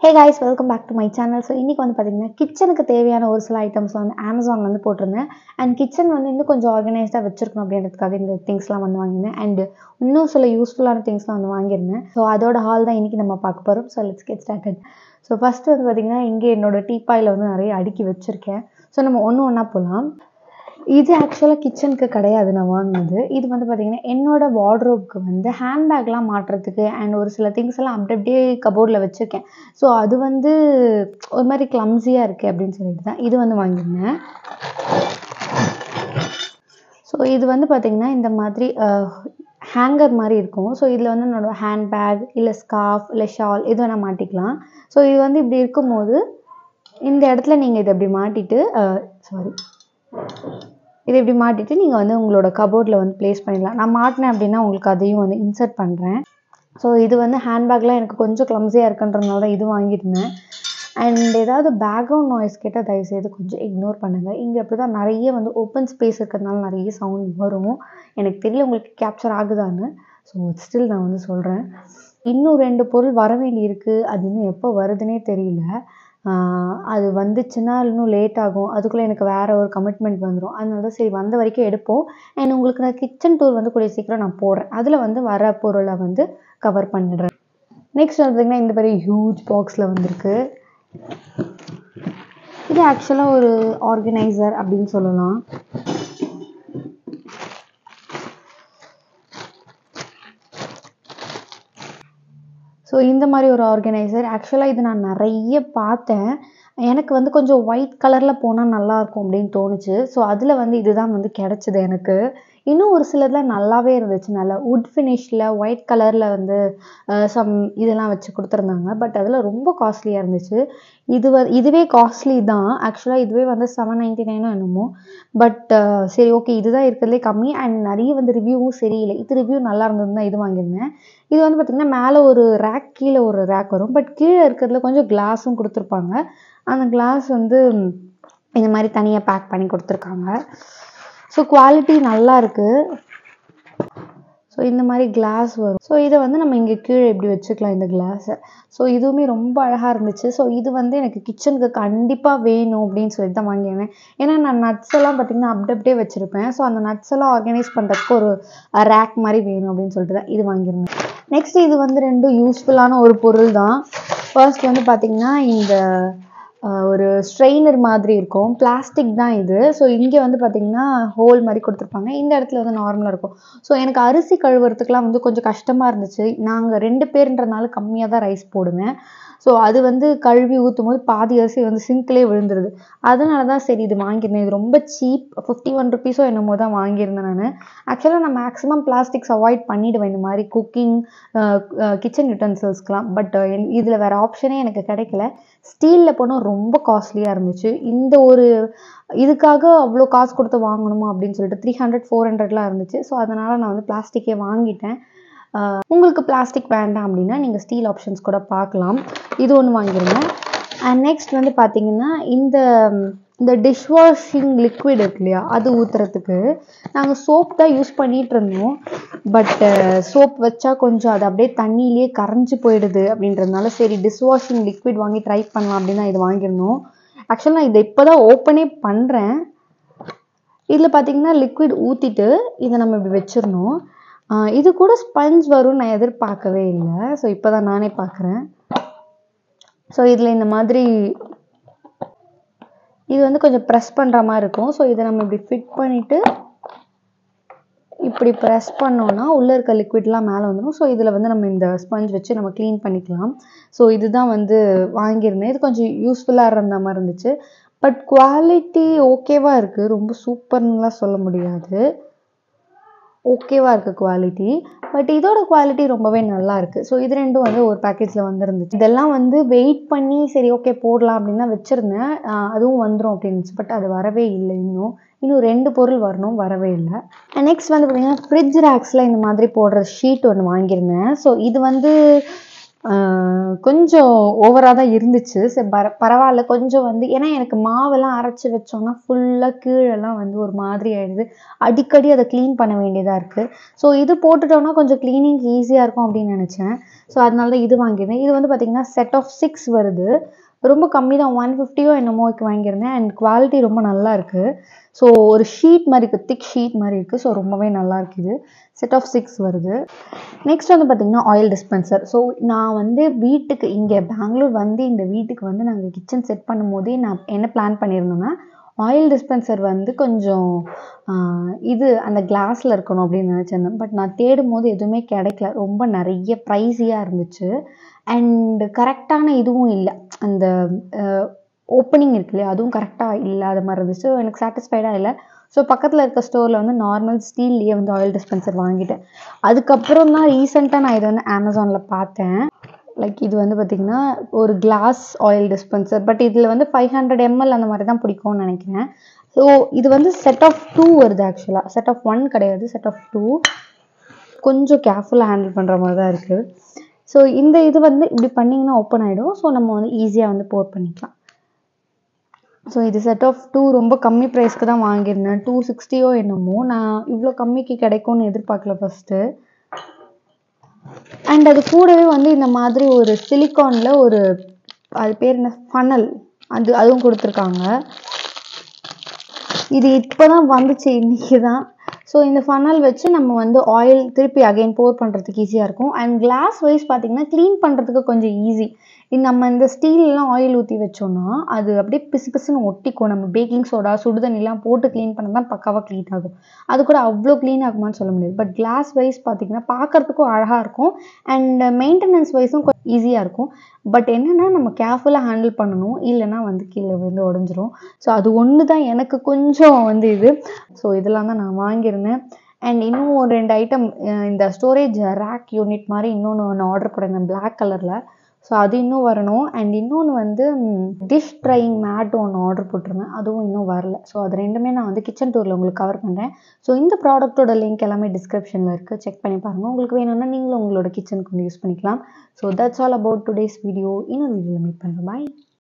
hey guys welcome back to my channel so இன்றைக்கி வந்து பார்த்தீங்கன்னா கிச்சனுக்கு தேவையான ஒரு சில ஐட்டம்ஸ் வந்து அமேசான் வந்து போட்டிருந்தேன் அண்ட் கிச்சன் வந்து இன்னும் கொஞ்சம் ஆர்கனைஸ்டாக வச்சிருக்கணும் அப்படின்றதுக்காக இந்த திங்ஸ்லாம் வந்து வாங்கியிருந்தேன் அண்ட் இன்னும் சில யூஸ்ஃபுல்லான திங்ஸ்லாம் வந்து வாங்கியிருந்தேன் ஸோ அதோட ஹால் தான் இன்றைக்கி நம்ம பார்க்க போகிறோம் so let's get started so first வந்து பார்த்திங்கன்னா இங்கே என்னோட டீப்பாயில் வந்து நிறைய அடுக்கி வச்சுருக்கேன் ஸோ நம்ம ஒன்று ஒன்றா போகலாம் இது ஆக்சுவலாக கிச்சனுக்கு கிடையாது நான் வாங்கினது இது வந்து பார்த்திங்கன்னா என்னோட வார்ட்ரோப்க்கு வந்து ஹேண்ட்பேக்லாம் மாட்டுறதுக்கு அண்ட் ஒரு சில திங்ஸ் எல்லாம் அப்படி அப்படியே கபோர்டில் வச்சுருக்கேன் ஸோ அது வந்து ஒரு மாதிரி கிளம்ஸியாக இருக்குது அப்படின்னு சொல்லிட்டு தான் இது வந்து வாங்கியிருந்தேன் ஸோ இது வந்து பார்த்திங்கன்னா இந்த மாதிரி ஹேங்கர் மாதிரி இருக்கும் ஸோ இதில் வந்து என்னோடய ஹேண்ட்பேக் இல்லை ஸ்கார்ஃப் இல்லை ஷால் இது வேணால் மாட்டிக்கலாம் ஸோ இது வந்து இப்படி இருக்கும்போது இந்த இடத்துல நீங்கள் இதை இப்படி மாட்டிட்டு சாரி இதை இப்படி மாட்டிட்டு நீங்கள் வந்து உங்களோட கபோர்டில் வந்து ப்ளேஸ் பண்ணிடலாம் நான் மாட்டினேன் அப்படின்னா உங்களுக்கு அதையும் வந்து இன்சர்ட் பண்ணுறேன் ஸோ இது வந்து ஹேண்ட்பேக்லாம் எனக்கு கொஞ்சம் க்ளம்ஸியாக இருக்குன்றதுனால தான் இது வாங்கியிருந்தேன் அண்ட் ஏதாவது பேக்ரவுண்ட் நாய்ஸ் கேட்டால் தயவுசெய்து கொஞ்சம் இக்னோர் பண்ணுங்கள் இங்கே அப்படி தான் நிறைய வந்து ஓப்பன் ஸ்பேஸ் இருக்கிறதுனால நிறைய சவுண்ட் வரும் எனக்கு தெரியல உங்களுக்கு கேப்சர் ஆகுதான்னு ஸோ ஸ்டில் நான் வந்து சொல்கிறேன் இன்னும் ரெண்டு பொருள் வர வேண்டி இருக்குது அது இன்னும் எப்போ வருதுன்னே தெரியல அது வந்துச்சுன்னா இன்னும் லேட் ஆகும் அதுக்குள்ளே எனக்கு வேறு ஒரு கமிட்மெண்ட் வந்துடும் அதனால தான் சரி வந்த வரைக்கும் எடுப்போம் அண்ட் உங்களுக்கு நான் கிச்சன் டூர் வந்து கூடிய சீக்கிரம் நான் போடுறேன் அதில் வந்து வர பொருளை வந்து கவர் பண்ணிடுறேன் நெக்ஸ்ட் வந்து பார்த்திங்கன்னா இந்த மாதிரி ஹியூஜ் பாக்ஸில் வந்திருக்கு இது ஆக்சுவலாக ஒரு ஆர்கனைசர் அப்படின்னு சொல்லலாம் ஸோ இந்த மாதிரி ஒரு ஆர்கனைசர் ஆக்சுவலாக இது நான் நிறைய பார்த்தேன் எனக்கு வந்து கொஞ்சம் ஒயிட் கலரில் போனால் நல்லாயிருக்கும் அப்படின்னு தோணுச்சு ஸோ அதில் வந்து இதுதான் வந்து கிடச்சிது எனக்கு இன்னும் ஒரு சிலதில் நல்லாவே இருந்துச்சு நல்லா உட் ஃபினிஷில் ஒயிட் கலரில் வந்து சம் இதெல்லாம் வச்சு கொடுத்துருந்தாங்க பட் அதில் ரொம்ப காஸ்ட்லியாக இருந்துச்சு இது வ இதுவே காஸ்ட்லி தான் ஆக்சுவலாக இதுவே வந்து செவன் நைன்ட்டி நைனோ என்னமோ பட் சரி ஓகே இதுதான் இருக்கிறதுலே கம்மி அண்ட் நிறைய வந்து ரிவ்யூவும் சரியில்லை இது ரிவ்யூ நல்லா இருந்தது தான் இது வாங்கியிருந்தேன் இது வந்து பார்த்திங்கன்னா மேலே ஒரு ரேக் கீழே ஒரு ரேக் வரும் பட் கீழே இருக்கிறதுல கொஞ்சம் கிளாஸும் கொடுத்துருப்பாங்க அந்த கிளாஸ் வந்து இந்த மாதிரி தனியாக பேக் பண்ணி கொடுத்துருக்காங்க ஸோ குவாலிட்டி நல்லா இருக்குது ஸோ இந்த மாதிரி கிளாஸ் வரும் ஸோ இதை வந்து நம்ம இங்கே கீழே இப்படி வச்சுக்கலாம் இந்த கிளாஸை ஸோ இதுவுமே ரொம்ப அழகாக இருந்துச்சு ஸோ இது வந்து எனக்கு கிச்சனுக்கு கண்டிப்பாக வேணும் அப்படின்னு சொல்லிட்டு தான் வாங்கினேன் ஏன்னா நான் நட்ஸ் எல்லாம் பார்த்திங்கன்னா அப்படி அப்படியே வச்சுருப்பேன் ஸோ அந்த நட்ஸ் எல்லாம் ஆர்கனைஸ் பண்ணுறதுக்கு ஒரு ரேக் மாதிரி வேணும் அப்படின்னு சொல்லிட்டு தான் இது வாங்கியிருந்தேன் நெக்ஸ்ட் இது வந்து ரெண்டும் யூஸ்ஃபுல்லான ஒரு பொருள் தான் ஃபர்ஸ்ட் வந்து பார்த்திங்கன்னா இந்த ஒரு ஸ்ட்ரெயினர் மாதிரி இருக்கும் பிளாஸ்டிக் தான் இது ஸோ இங்கே வந்து பார்த்திங்கன்னா ஹோல் மாதிரி கொடுத்துருப்பாங்க இந்த இடத்துல வந்து நார்மலாக இருக்கும் ஸோ எனக்கு அரிசி கழுவுறதுக்குலாம் வந்து கொஞ்சம் கஷ்டமாக இருந்துச்சு நாங்கள் ரெண்டு பேருன்றனால கம்மியாக தான் ரைஸ் போடுவேன் ஸோ அது வந்து கழுவி ஊற்றும் போது பாதி அரிசி வந்து சிங்க்லேயே விழுந்துருது அதனால தான் சரி இது வாங்கியிருந்தேன் இது ரொம்ப சீப் ஃபிஃப்டி ஒன் ருபீஸோ என்னமோ தான் வாங்கியிருந்தேன் நான் ஆக்சுவலாக நான் மேக்ஸிமம் பிளாஸ்டிக்ஸ் அவாய்ட் பண்ணிவிடுவேன் இந்த மாதிரி குக்கிங் கிச்சன் யூட்டன்சில்ஸ்க்கெலாம் பட் இதில் வேறு ஆப்ஷனே எனக்கு கிடைக்கல ஸ்டீலில் போனால் ரொம்ப காஸ்ட்லியாக இருந்துச்சு இந்த ஒரு இதுக்காக அவ்வளோ காசு கொடுத்து வாங்கணுமா அப்படின்னு சொல்லிட்டு த்ரீ ஹண்ட்ரட் ஃபோர் ஹண்ட்ரட்லாம் இருந்துச்சு ஸோ அதனால் நான் வந்து பிளாஸ்டிக்கே வாங்கிட்டேன் உங்களுக்கு பிளாஸ்டிக் வேண்டாம் அப்படின்னா நீங்கள் ஸ்டீல் ஆப்ஷன்ஸ் கூட பார்க்கலாம் இது ஒன்று வாங்கிருந்தேன் அண்ட் நெக்ஸ்ட் வந்து பார்த்தீங்கன்னா இந்த இந்த டிஷ் வாஷிங் லிக்விட் இருக்கு இல்லையா அது ஊற்றுறதுக்கு நாங்கள் சோப் தான் யூஸ் பண்ணிகிட்டு இருந்தோம் பட் சோப் வச்சா கொஞ்சம் அது அப்படியே தண்ணியிலே கரைஞ்சி போயிடுது அப்படின்றதுனால சரி டிஷ் வாஷிங் லிக்விட் வாங்கி ட்ரை பண்ணலாம் அப்படின்னு தான் இது வாங்கியிருந்தோம் ஆக்சுவலாக நான் இதை இப்போ தான் ஓப்பனே பண்ணுறேன் இதில் பார்த்தீங்கன்னா லிக்விட் ஊற்றிட்டு இதை நம்ம இப்படி வச்சிடணும் இது கூட ஸ்பஞ்ச் வரும்னு நான் எதிர்பார்க்கவே இல்லை ஸோ இப்போ தான் நானே பார்க்குறேன் ஸோ இதில் இந்த மாதிரி இது வந்து கொஞ்சம் ப்ரெஸ் பண்ணுற மாதிரி இருக்கும் ஸோ இதை நம்ம இப்படி ஃபிட் பண்ணிவிட்டு இப்படி ப்ரெஸ் பண்ணோன்னா உள்ளே இருக்க லிக்விட்லாம் மேலே வந்துடும் ஸோ இதில் வந்து நம்ம இந்த ஸ்பஞ்ச் வச்சு நம்ம க்ளீன் பண்ணிக்கலாம் ஸோ இதுதான் வந்து வாங்கியிருந்தேன் இது கொஞ்சம் யூஸ்ஃபுல்லாக இருந்த மாதிரி இருந்துச்சு பட் குவாலிட்டி ஓகேவாக இருக்குது ரொம்ப சூப்பர்னுலாம் சொல்ல முடியாது ஓகேவாக இருக்குது குவாலிட்டி பட் இதோட குவாலிட்டி ரொம்பவே நல்லா இருக்குது ஸோ இது ரெண்டும் வந்து ஒரு பேக்கேஜில் வந்துருந்துச்சு இதெல்லாம் வந்து வெயிட் பண்ணி சரி ஓகே போடலாம் அப்படின்னு தான் வச்சுருந்தேன் அதுவும் வந்துடும் அப்படின்னு பட் அது வரவே இல்லை இன்னும் இன்னும் ரெண்டு பொருள் வரணும் வரவே இல்லை நெக்ஸ்ட் வந்து பார்த்திங்கன்னா ஃப்ரிட்ஜ் ரேக்ஸில் இந்த மாதிரி போடுற ஷீட் ஒன்று வாங்கியிருந்தேன் ஸோ இது வந்து கொஞ்சம் ஓவராக தான் இருந்துச்சு சரி பர பரவாயில்ல கொஞ்சம் வந்து ஏன்னா எனக்கு மாவெல்லாம் அரைச்சி வச்சோம்னா ஃபுல்லாக கீழெல்லாம் வந்து ஒரு மாதிரி ஆயிடுது அடிக்கடி அதை க்ளீன் பண்ண வேண்டியதாக இருக்குது ஸோ இது போட்டுட்டோம்னா கொஞ்சம் க்ளீனிங் ஈஸியாக இருக்கும் அப்படின்னு நினச்சேன் ஸோ அதனால தான் இது வாங்கியிருந்தேன் இது வந்து பார்த்திங்கன்னா செட் ஆஃப் சிக்ஸ் வருது ரொம்ப கம்மி தான் ஒன் ஃபிஃப்டியோ என்னமோக்கு வாங்கியிருந்தேன் அண்ட் குவாலிட்டி ரொம்ப நல்லா இருக்குது ஸோ ஒரு ஷீட் மாதிரி இருக்குது திக் ஷீட் மாதிரி இருக்குது ஸோ ரொம்பவே நல்லா இருக்குது செட் ஆஃப் சிக்ஸ் வருது நெக்ஸ்ட் வந்து பார்த்திங்கன்னா ஆயில் டிஸ்பென்சர் ஸோ நான் வந்து வீட்டுக்கு இங்கே பெங்களூர் வந்து இந்த வீட்டுக்கு வந்து நாங்கள் கிச்சன் செட் பண்ணும் போதே நான் என்ன பிளான் பண்ணியிருந்தோன்னா ஆயில் டிஸ்பென்சர் வந்து கொஞ்சம் இது அந்த கிளாஸில் இருக்கணும் அப்படின்னு நினச்சிருந்தேன் பட் நான் தேடும் போது எதுவுமே கிடைக்கல ரொம்ப நிறைய ப்ரைஸியாக இருந்துச்சு அண்ட் கரெக்டான இதுவும் இல்லை அந்த ஓப்பனிங் இருக்கு இல்லையா அதுவும் கரெக்டாக இல்லாத மாதிரி இருந்துச்சு எனக்கு சாட்டிஸ்ஃபைடாக இல்லை ஸோ பக்கத்தில் இருக்க ஸ்டோரில் வந்து நார்மல் ஸ்டீல்லையே வந்து ஆயில் டிஸ்பென்சர் வாங்கிட்டேன் அதுக்கப்புறம் தான் ரீசெண்டாக நான் இதை வந்து அமேசானில் பார்த்தேன் லைக் இது வந்து பார்த்திங்கன்னா ஒரு கிளாஸ் ஆயில் டிஸ்பென்சர் பட் இதில் வந்து ஃபைவ் ஹண்ட்ரட் எம்எல் அந்த மாதிரி தான் பிடிக்கும்னு நினைக்கிறேன் ஸோ இது வந்து செட் ஆஃப் டூ வருது ஆக்சுவலாக செட் ஆஃப் ஒன் கிடையாது செட் ஆஃப் டூ கொஞ்சம் கேர்ஃபுல்லாக ஹேண்டில் பண்ணுற மாதிரி தான் இருக்குது ஸோ இந்த இது வந்து இப்படி பண்ணிங்கன்னா ஓப்பன் ஆகிடும் ஸோ நம்ம வந்து ஈஸியாக வந்து போர் பண்ணிக்கலாம் ஸோ இது செட் ஆஃப் டூ ரொம்ப கம்மி ப்ரைஸ்க்கு தான் வாங்கியிருந்தேன் டூ சிக்ஸ்டியோ என்னமோ நான் இவ்வளோ கம்மிக்கு கிடைக்கும்னு எதிர்பார்க்கல ஃபஸ்ட்டு அண்ட் அது கூடவே வந்து இந்த மாதிரி ஒரு சிலிக்கானில் ஒரு அது பேர் என்ன ஃபனல் அது அதுவும் கொடுத்துருக்காங்க இது இப்போ தான் வந்துச்சு இன்றைக்கி தான் ஸோ இந்த ஃபனல் வச்சு நம்ம வந்து ஆயில் திருப்பி அகைன் போர் பண்ணுறதுக்கு ஈஸியாக இருக்கும் அண்ட் கிளாஸ் வைஸ் பார்த்திங்கன்னா க்ளீன் பண்ணுறதுக்கு கொஞ்சம் ஈஸி நம்ம இந்த ஸ்டீல்லாம் ஆயில் ஊற்றி வச்சோம்னா அது அப்படியே பிசு பிசுன்னு ஒட்டிக்கும் நம்ம பேக்கிங் சோடா சுடுதண்ணிலாம் போட்டு க்ளீன் பண்ண தான் பக்காவாக க்ளீன் ஆகும் அது கூட அவ்வளோ க்ளீன் ஆகுமான்னு சொல்ல முடியாது பட் கிளாஸ் வைஸ் பார்த்திங்கன்னா பார்க்குறதுக்கும் அழகாக இருக்கும் அண்ட் மெயின்டெனன்ஸ் வைஸும் கொஞ்சம் ஈஸியாக இருக்கும் பட் என்னென்னா நம்ம கேர்ஃபுல்லாக ஹேண்டில் பண்ணணும் இல்லைன்னா வந்து கீழே வந்து உடஞ்சிரும் ஸோ அது ஒன்று தான் எனக்கு கொஞ்சம் வந்து இது ஸோ இதெல்லாம் தான் நான் வாங்கியிருந்தேன் அண்ட் இன்னும் ஒரு ரெண்டு ஐட்டம் இந்த ஸ்டோரேஜ் ரேக் யூனிட் மாதிரி இன்னொன்று ஒன்று ஆர்டர் பண்ணியிருந்தேன் பிளாக் கலரில் ஸோ அது இன்னும் வரணும் அண்ட் இன்னொன்று வந்து டிஷ் ட்ரையிங் மேட் ஒன்று ஆர்டர் போட்டிருந்தேன் அதுவும் இன்னும் வரல ஸோ அது ரெண்டுமே நான் வந்து கிச்சன் டூரில் உங்களுக்கு கவர் பண்ணுறேன் ஸோ இந்த ப்ராடக்ட்டோட லிங்க் எல்லாமே டிஸ்கிரிப்ஷனில் இருக்குது செக் பண்ணி பாருங்கள் உங்களுக்கு வேணும்னா நீங்களும் உங்களோட கிச்சனுக்கு வந்து யூஸ் பண்ணிக்கலாம் so that's all about today's video இன்னொரு வீடியோவில் மீட் பண்ணுறேன் பாய்